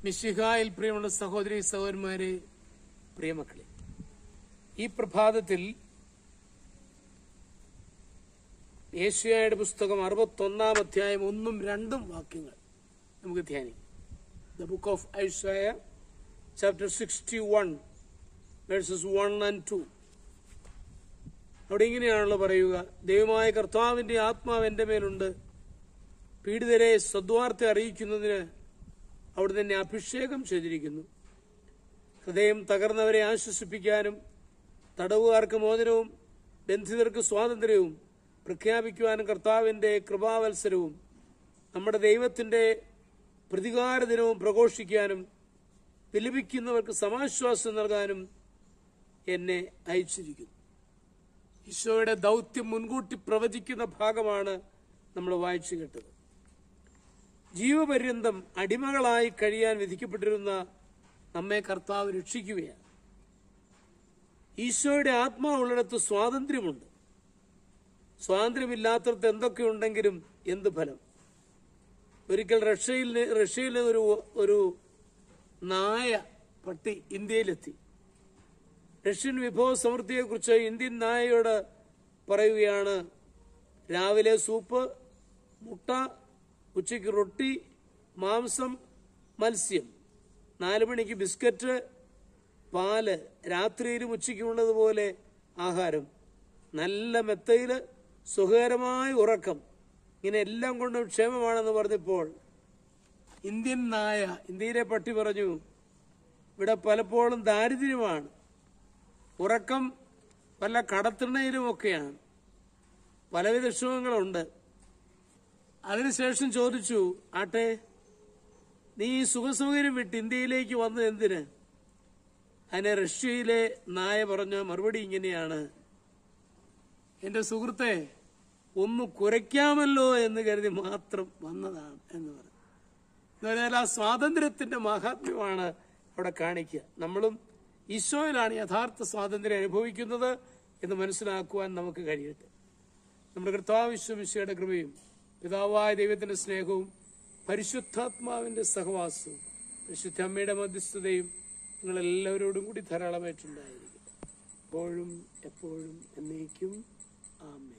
മിശിഹായിൽ പ്രിയമുള്ള സഹോദരി സഹോദരന്മാരെ പ്രിയമക്കളെ ഈ പ്രഭാതത്തിൽ ഏഷ്യായുടെ പുസ്തകം അറുപത്തൊന്നാം അധ്യായം ഒന്നും രണ്ടും വാക്യങ്ങൾ നമുക്ക് ധ്യാനിക്കാം the book of Isaiah chapter sixty one verses one and two അവിടെ ഇങ്ങനെയാണല്ലോ പറയുക ദൈവമായ കർത്താവിന്റെ ആത്മാവ് എന്റെ മേലുണ്ട് പീഡിതരെ സദ്വാർത്ത അറിയിക്കുന്നതിന് അവിടെ തന്നെ അഭിഷേകം ചെയ്തിരിക്കുന്നു ഹൃദയം തകർന്നവരെ ആശ്വസിപ്പിക്കാനും തടവുകാർക്ക് മോചനവും ബന്ധിതർക്ക് സ്വാതന്ത്ര്യവും പ്രഖ്യാപിക്കുവാനും കർത്താവിന്റെ കൃപാവത്സരവും നമ്മുടെ ദൈവത്തിന്റെ പ്രതികാര ദിനവും പ്രഘോഷിക്കാനും വിലപിക്കുന്നവർക്ക് സമാശ്വാസം നൽകാനും എന്നെ അയച്ചിരിക്കുന്നു ഈശോയുടെ ദൗത്യം മുൻകൂട്ടി പ്രവചിക്കുന്ന ഭാഗമാണ് നമ്മൾ വായിച്ചു കേട്ടത് ജീവപര്യന്തം അടിമകളായി കഴിയാൻ വിധിക്കപ്പെട്ടിരുന്ന നമ്മെ കർത്താവ് രക്ഷിക്കുകയാണ് ഈശോയുടെ ആത്മാവുള്ളിടത്ത് സ്വാതന്ത്ര്യമുണ്ട് സ്വാതന്ത്ര്യമില്ലാത്തടത്ത് എന്തൊക്കെയുണ്ടെങ്കിലും എന്ത് ഫലം ഒരിക്കൽ റഷ്യയിൽ റഷ്യയിൽ ഒരു ഒരു നായ പട്ടി ഇന്ത്യയിലെത്തി റഷ്യൻ വിഭവ സമൃദ്ധിയെക്കുറിച്ച് ഇന്ത്യൻ നായയോട് പറയുകയാണ് രാവിലെ സൂപ്പ് മുട്ട ഉച്ചയ്ക്ക് റൊട്ടി മാംസം മത്സ്യം നാല് മണിക്ക് ബിസ്ക്കറ്റ് പാല് രാത്രിയിലും ഉച്ചയ്ക്കും ഉള്ളതുപോലെ ആഹാരം നല്ല മെത്തയിൽ സുഖകരമായ ഉറക്കം ഇങ്ങനെ എല്ലാം കൊണ്ടും ക്ഷേമമാണെന്ന് പറഞ്ഞപ്പോൾ ഇന്ത്യൻ നായ ഇന്ത്യയിലെ പട്ടി പറഞ്ഞു ഇവിടെ പലപ്പോഴും ദാരിദ്ര്യമാണ് ഉറക്കം പല കടത്തിണ്ണയിലുമൊക്കെയാണ് പലവിധ വിഷമങ്ങളുണ്ട് അതിനുശേഷം ചോദിച്ചു ആട്ടെ നീ ഈ സുഖസൗകര്യം വിട്ട് ഇന്ത്യയിലേക്ക് വന്നത് എന്തിന് അതിനെ റഷ്യയിലെ നായ പറഞ്ഞ മറുപടി ഇങ്ങനെയാണ് എന്റെ സുഹൃത്തെ ഒന്ന് കുരയ്ക്കാമല്ലോ എന്ന് കരുതി മാത്രം വന്നതാണ് എന്ന് പറഞ്ഞു എന്ന് പറഞ്ഞാൽ ആ സ്വാതന്ത്ര്യത്തിന്റെ മഹാത്മ്യമാണ് അവിടെ കാണിക്കുക നമ്മളും ഈശോയിലാണ് യഥാർത്ഥ സ്വാതന്ത്ര്യം അനുഭവിക്കുന്നത് എന്ന് മനസ്സിലാക്കുവാൻ നമുക്ക് കഴിയട്ടെ നമ്മുടെ കർത്താവ് വിശ്വമിശയുടെ കൃപയും പിതാവായ ദൈവത്തിന്റെ സ്നേഹവും പരിശുദ്ധാത്മാവിന്റെ സഹവാസവും പരിശുദ്ധ അമ്മയുടെ മധ്യസ്ഥതയും നിങ്ങളെല്ലാവരോടും കൂടി ധാരാളമായിട്ടുണ്ടായിരിക്കും എപ്പോഴും എപ്പോഴും എന്നേക്കും ആമേൻ